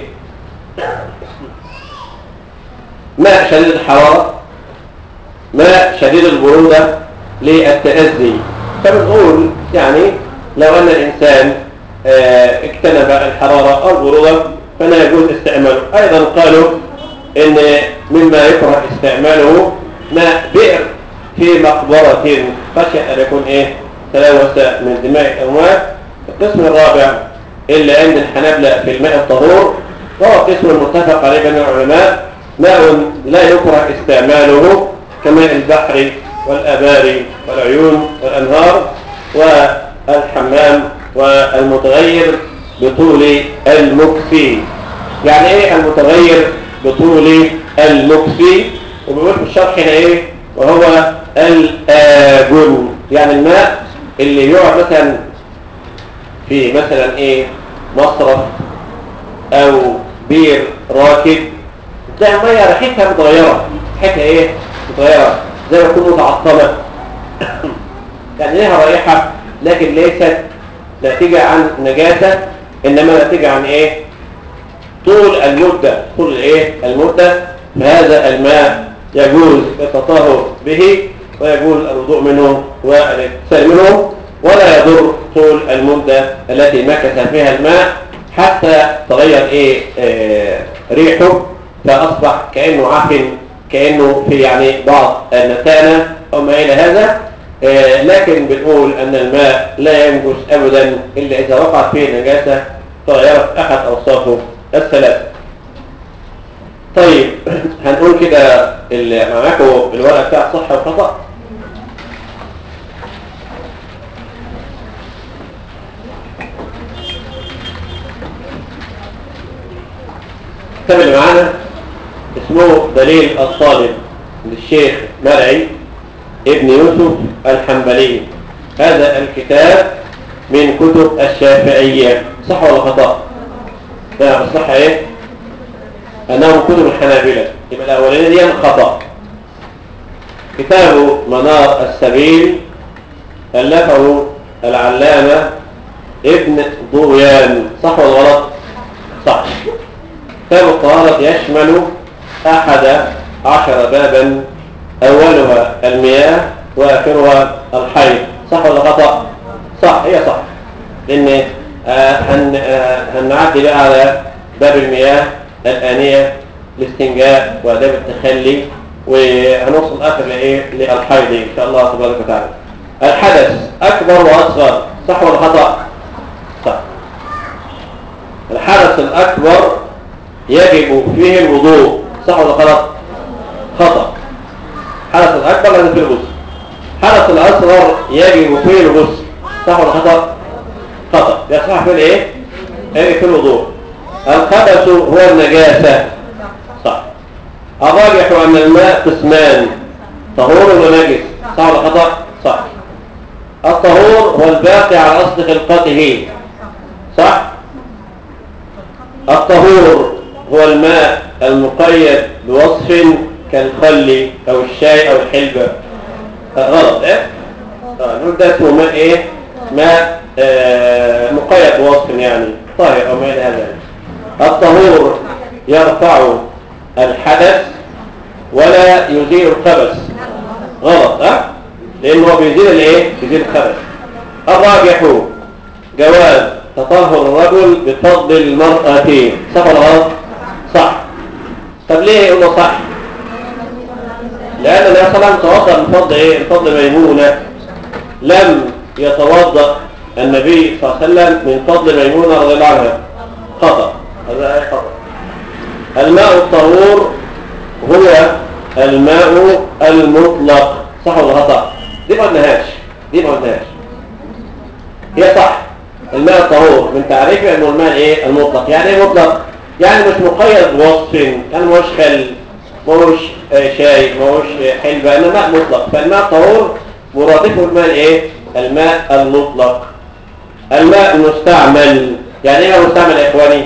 ماء شديد الحرارة ماء شديد البرودة للتأذي فبنقول يعني لو أن الإنسان اه اجتنب الحرارة أو البرودة فلا يجوز استعماله أيضا قالوا إن مما يكره استعماله ماء بئر في مقبرة خشية أن يكون إيه تلوث من دماء الأموات القسم الرابع اللي عند الحنابلة في الماء الطهور وهو قسم متفق عليه بين العلماء ماء لا يكره استعماله كماء البحر والأباري والعيون والأنهار والحمام والمتغير بطول المكفي يعني ايه المتغير بطول المكفي وبيقول في الشرح هنا ايه وهو الآجن يعني الماء اللي يقعد مثلا في مثلا ايه مصرف او بير راكد تلاقي الميه ريحتها متغيره ريحتها ايه متغيره زي ما تكون متعطله يعني ليها رائحه لكن ليست ناتجه عن نجاسه انما ناتجه عن ايه طول المده طول الايه المده فهذا الماء يجوز التطهر به ويجوز الوضوء منه والاغتسال منه ولا يضر طول المده التي مكث فيها الماء حتى تغير ايه آه ريحه فاصبح كانه عفن كأنه في يعني بعض النتانة أو ما إلى هذا آه، لكن بنقول أن الماء لا ينجس أبدا إلا إذا وقعت فيه نجاسة تغيرت أحد أوصافه الثلاثة طيب هنقول كده اللي معاكم الورقة بتاع صح وخطأ الكتاب اللي معانا اسمه دليل الطالب للشيخ مرعي ابن يوسف الحنبلي هذا الكتاب من كتب الشافعية صح ولا خطأ؟ لا الصح ايه؟ أنه من كتب الحنابلة يبقى الأولانية دي خطأ كتاب منار السبيل ألفه العلامة ابن ضويان صح ولا غلط؟ صح كتاب الطهارة يشمل أحد عشر بابا أولها المياه وآخرها الحيض صح ولا خطأ؟ صح هي صح لأن آه، هن آه، هنعدي بقى على باب المياه الآنية الاستنجاء وآداب التخلي وهنوصل آخر لإيه؟ للحيض إن شاء الله تبارك وتعالى الحدث أكبر وأصغر صح ولا خطأ؟ صح الحدث الأكبر يجب فيه الوضوء صح ولا غلط خطأ حدث الأكبر لازم فيه الغسل حدث الأصغر يجب فيه الغسل صح ولا خطأ خطأ يصح فيه الايه يجب فيه الوضوء الخبث هو النجاسة صح الراجح أن الماء قسمان طهور ونجس صح ولا خطأ صح الطهور هو الباقي على أصل خلقته صح الطهور هو الماء المقيد بوصف كالخل او الشاي او الحلبة آه، غلط ايه آه، نقول ده اسمه ماء ايه ماء آه مقيد بوصف يعني طاهر او ما الى هذا الطهور يرفع الحدث ولا يزيل الخبث غلط اه لانه هو بيزيل الايه بيزيل الخبث الراجح جواز تطهر الرجل بفضل المرأة صح ولا غلط؟ صح طب ليه يقول له صح؟ لأن النبي صلى الله عليه وسلم توضأ من فضل إيه؟ من فضل ميمونة لم يتوضأ النبي صلى الله عليه وسلم من فضل ميمونة رضي الله عنها خطأ هذا أي خطأ الماء الطهور هو الماء المطلق صح ولا خطأ؟ دي ما قلناهاش دي ما قلناهاش هي صح الماء الطهور من تعريفه انه الماء ايه المطلق يعني ايه مطلق يعني مش مقيد بوصف يعني مش خل مش شاي مش حلبة انما ماء مطلق فالماء الطهور مرادفه الماء ايه الماء المطلق الماء المستعمل يعني ايه المستعمل يا اخواني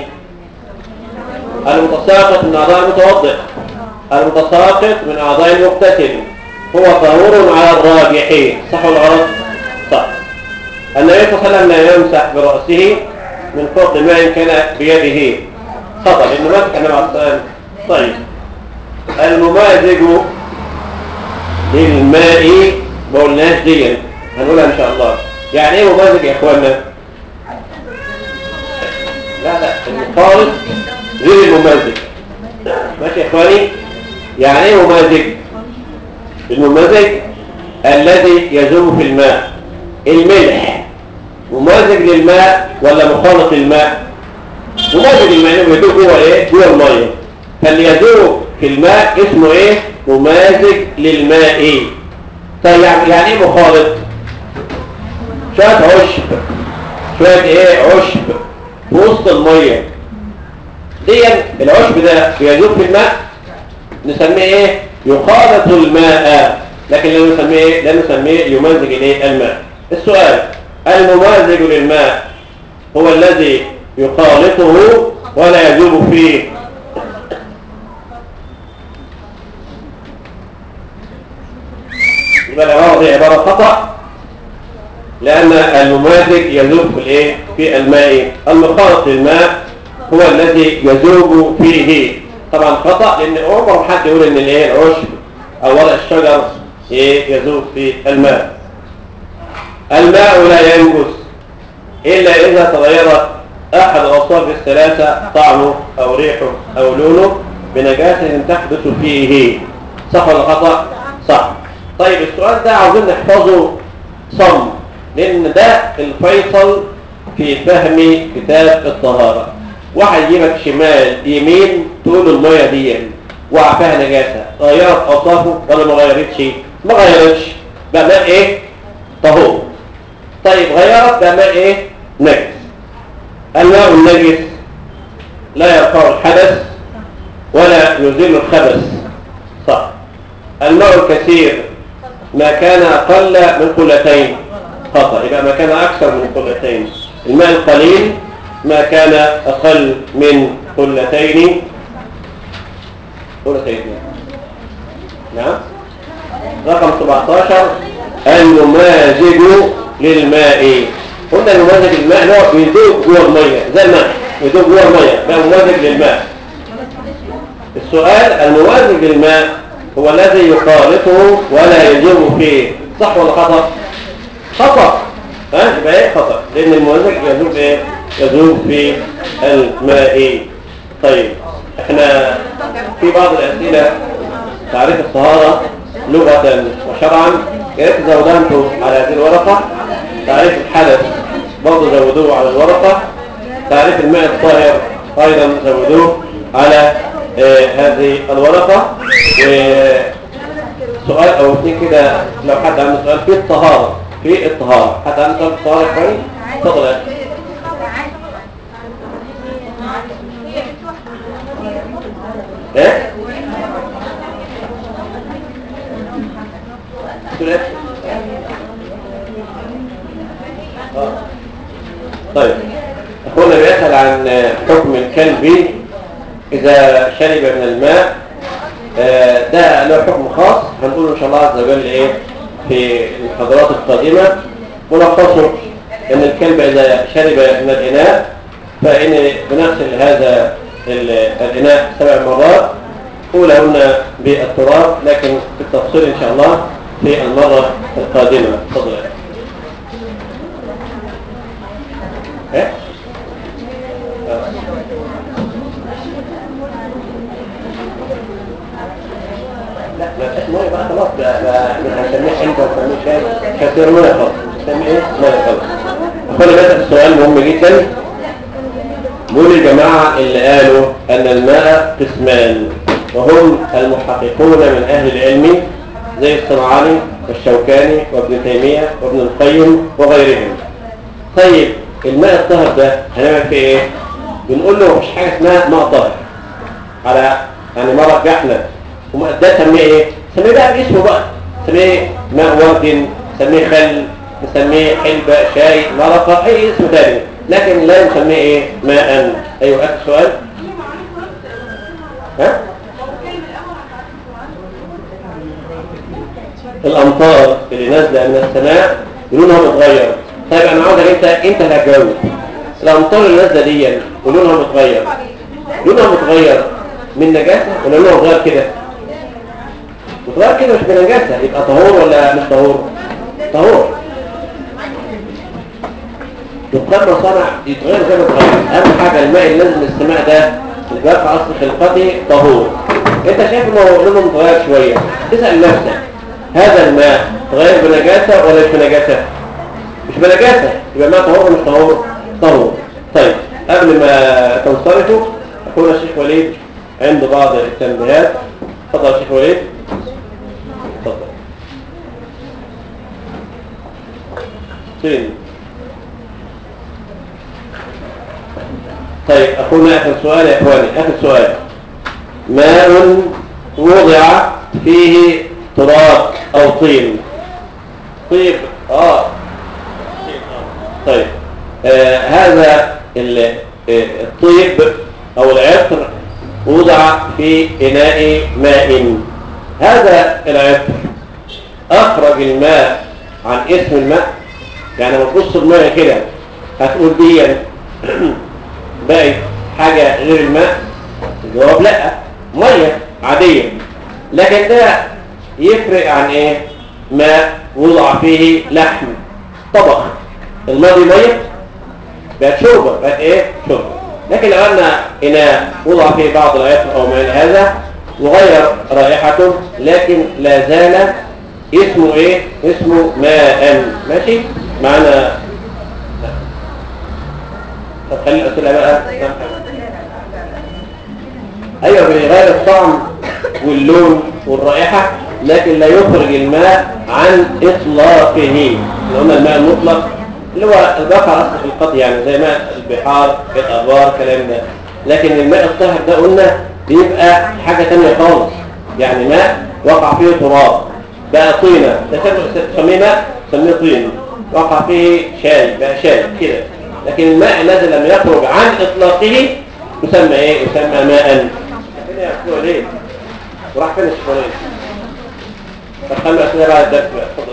المتساقط من اعضاء المتوضئ المتساقط من اعضاء المغتسل هو طهور على الراجحين صح ولا غلط صح النبي صلى الله عليه وسلم لا يمسح برأسه من فوق ماء كان بيده خطأ لأنه مسح النبي عليه الصلاة طيب الممازج للماء ما قلناش دي هنقولها إن شاء الله يعني إيه ممازج يا إخوانا؟ لا لا المخالط غير الممازج ماشي يا إخواني؟ يعني إيه ممازج؟ الممازج الذي يذوب في الماء الملح ممازج للماء ولا مخالط للماء ممازج للماء انه يدوب جوه ايه جوه الميه فاللي يدوب في الماء اسمه ايه ممازج للماء طيب يعني يعني ايه مخالط شويه عشب شويه ايه عشب في وسط الميه دي العشب ده بيدوب في الماء نسميه ايه يخالط الماء لكن لا نسميه ايه لا نسميه يمازج الايه الماء السؤال الممازج للماء هو الذي يخالطه ولا يذوب فيه يبقى العبارة دي عبارة خطأ لأن الممازج يذوب في الايه في الماء المخالط للماء هو الذي يذوب فيه طبعا خطأ لأن عمر حد يقول إن الايه العشب أو ورق الشجر ايه يذوب في الماء الماء لا ينجس إلا إذا تغيرت أحد أوصاف الثلاثة طعمه أو ريحه أو لونه بنجاسة تحدث فيه صح ولا خطأ صح طيب السؤال ده عاوزين نحفظه صم لان ده الفيصل في فهم كتاب الطهارة واحد يجيبك شمال يمين تقول له المية دي وقع فيها نجاسة غيرت اوصافه ولا ما غيرتش ما غيرتش بقى ماء ايه طهور طيب غيرت بقى ماء ايه نجس الماء النجس لا يرفع الحدث ولا يزيل الخبث صح الماء الكثير ما كان أقل من قلتين خطأ يبقى ما كان أكثر من قلتين الماء القليل ما كان أقل من قلتين قلتين نعم رقم 17 الممازج للماء قلنا الممازج للماء اللي هو بيدوب جوه الميه زي الماء يدوب جوه الميه ده ممازج للماء السؤال الممازج للماء هو الذي يخالطه ولا يجوب فيه صح ولا خطأ خطأ ها يبقى ايه خطأ لان الممازج يذوب ايه يذوب في الماء طيب احنا في بعض الاسئله تعريف الطهاره لغه وشرعا يا ريت تزودوها انتوا على هذه الورقه تعريف الحدث برضه زودوه على الورقه تعريف الماء الطاهر ايضا زودوه على آه هذه الورقه وسؤال او اثنين كده لو حد عنده سؤال في الطهاره في الطهاره حد عنده سؤال في الطهاره كويس اتفضل يا أخي. ايه تقول إيه؟ آه. طيب اخونا بيسأل عن حكم الكلب اذا شرب من الماء آه، ده له حكم خاص هنقوله ان شاء الله عز وجل ايه في المحاضرات القادمة ملخصه ان الكلب اذا شرب من الاناء فان بنغسل هذا ال- الاناء سبع مرات اولهن بالتراب لكن في التفصيل ان شاء الله في المرة القادمة تفضل يا أخي. ايه آه. لا ما فيش ميه بقى خلاص ده ده احنا هنسميه حلبة ونسميه شاي كثير ميه خلاص نسميه ايه ميه خلاص اخوانا بس السؤال مهم جدا دول الجماعة اللي قالوا ان الماء قسمان وهم المحققون من اهل العلم زي الصنعاني والشوكاني وابن تيمية وابن القيم وغيرهم طيب الماء الطاهر ده هنعمل فيه ايه بنقول له مفيش حاجة اسمها ماء طاهر على يعني ما رجحنا وما ده سميه ايه سميه بقى باسمه بقى سميه ماء ورد سميه خل نسميه حلبة شاي مرقة اي اسم تاني لكن لا نسميه ايه ماء ايوه اخر سؤال ها الامطار اللي نازله من السماء لونها متغير طيب انا عاوزك انت انت اللي هتجاوب الامطار اللي نازله دي ولونها متغير لونها متغير من نجاسه ولا لونها متغير كده متغير كده مش بنجاسه يبقى طهور ولا مش طهور طهور دخان مصانع يتغير زي ما اتغير اهم حاجه الماء اللي نازل من السماء ده اللي جاء في اصل خلقته طهور انت شايف انه لونه متغير شويه تسال نفسك هذا الماء تغير بنجاسه ولا مش بنجاسه مش بنجاسه يبقى ماء طهور ولا مش طهور طهور طيب قبل ما تنصرفوا اخونا الشيخ وليد عنده بعض التنبيهات اتفضل يا شيخ وليد اتفضل فين طيب اخونا اخر سؤال يا اخواني اخر سؤال ماء وضع فيه تراب او طين طيب اه طيب آه هذا ال- آه، الطيب او العطر وضع في اناء ماء هذا العطر اخرج الماء عن اسم الماء يعني لما تبص الماء كده هتقول دي بقت حاجة غير الماء الجواب لا مية عادية لكن ده يفرق عن ايه ماء وضع فيه لحم طبخ الماء دي مية بقت شوربة بقت ايه شوربة لكن لو أن إناء وضع فيه بعض العطر أو ما إلى هذا وغير رائحته لكن لا زال اسمه ايه اسمه ماء ماشي معنا طب خلي الاسئله بقى ايوه بيغير الطعم واللون والرائحه لكن لا يخرج الماء عن اطلاقه اللي قلنا الماء المطلق اللي هو البقع اصل في القطع يعني زي ماء البحار الابار كلام ده لكن الماء الطاهر ده قلنا بيبقى حاجه ثانيه خالص يعني ماء وقع فيه تراب بقى طينه تسميه ماء تسميه طين وقع فيه شاي بقى شاي كده لكن الماء الذي لم يخرج عن اطلاقه يسمى ايه يسمى ماء الدنيا مفتوحه ليه وراح فين الشيطانين طب خلوا اسئله بعد الدرس بقى اتفضل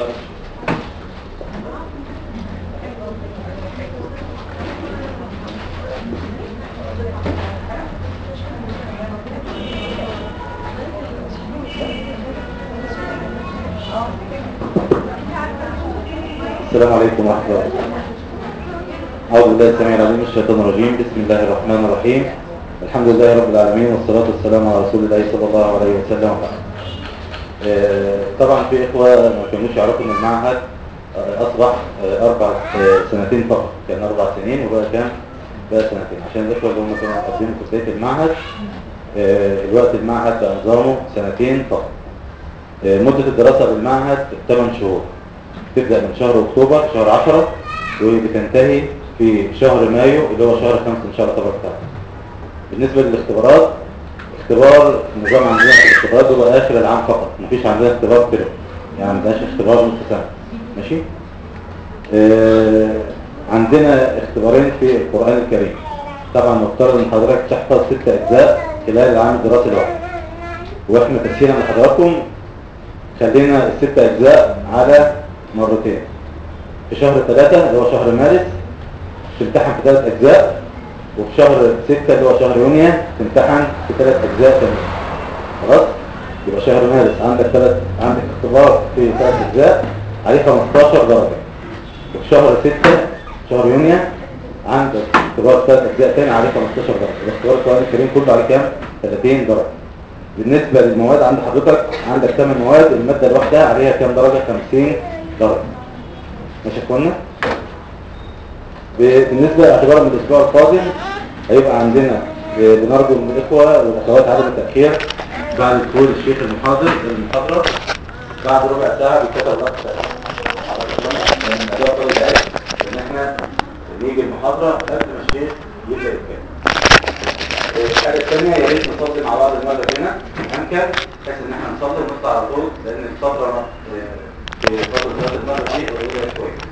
السلام عليكم ورحمة الله وبركاته أعوذ بالله السميع العليم من الشيطان الرجيم بسم الله الرحمن الرحيم الحمد لله رب العالمين والصلاة والسلام على رسول الله صلى الله عليه وسلم وبعد آه، طبعا في إخوة ما كانوش يعرفوا إن المعهد آه، أصبح آه، أربع آه، سنتين فقط كان أربع سنين وبقى كام؟ بقى سنتين عشان الإخوة اللي هم كانوا مقدمين في بداية المعهد آه، الوقت المعهد بقى نظامه سنتين فقط آه، مدة الدراسة بالمعهد 8 شهور تبدأ من شهر أكتوبر شهر 10 وبتنتهي في شهر مايو اللي هو شهر 5 إن شاء الله تبارك وتعالى. بالنسبة للاختبارات اختبار النظام عندنا في الاختبارات هو آخر العام فقط مفيش عندنا اختبار ترم يعني ما عندناش اختبار نص سنة ماشي آه عندنا اختبارين في القرآن الكريم طبعا مفترض ان حضرتك تحفظ ست أجزاء خلال العام الدراسي الواحد واحنا تسهيلا لحضراتكم خلينا الست أجزاء على مرتين في شهر ثلاثة اللي هو شهر مارس تمتحن في ثلاث أجزاء وفي شهر ستة اللي هو شهر يونيو تمتحن في ثلاث أجزاء تانية خلاص يبقى شهر مارس عندك ثلاث عندك اختبار في ثلاث أجزاء عليه 15 درجة وفي شهر ستة شهر يونيو عندك اختبار ثلاث أجزاء تاني عليه 15 درجة الاختبار القرآن الكريم كله عليه كام؟ 30 درجة بالنسبة للمواد عند حضرتك عندك 8 مواد المادة الواحدة عليها كام درجة 50 درجة ماشي يا اخوانا بالنسبة لاعتبار من الاسبوع القادم هيبقى عندنا بنرجو من الاخوة والاخوات عدم التأخير بعد دخول الشيخ المحاضر المحاضرة بعد ربع ساعة بيتكتب الوقت على الاخوان لان الموضوع طول دقايق ان احنا نيجي المحاضرة قبل ما الشيخ يبدأ يتكلم الحاجة الثانية يا ريت نصلي مع بعض المغرب هنا في أمكن بحيث إن احنا نصلي ونطلع على طول لأن الفترة في فترة صلاة المغرب دي قليلة شوية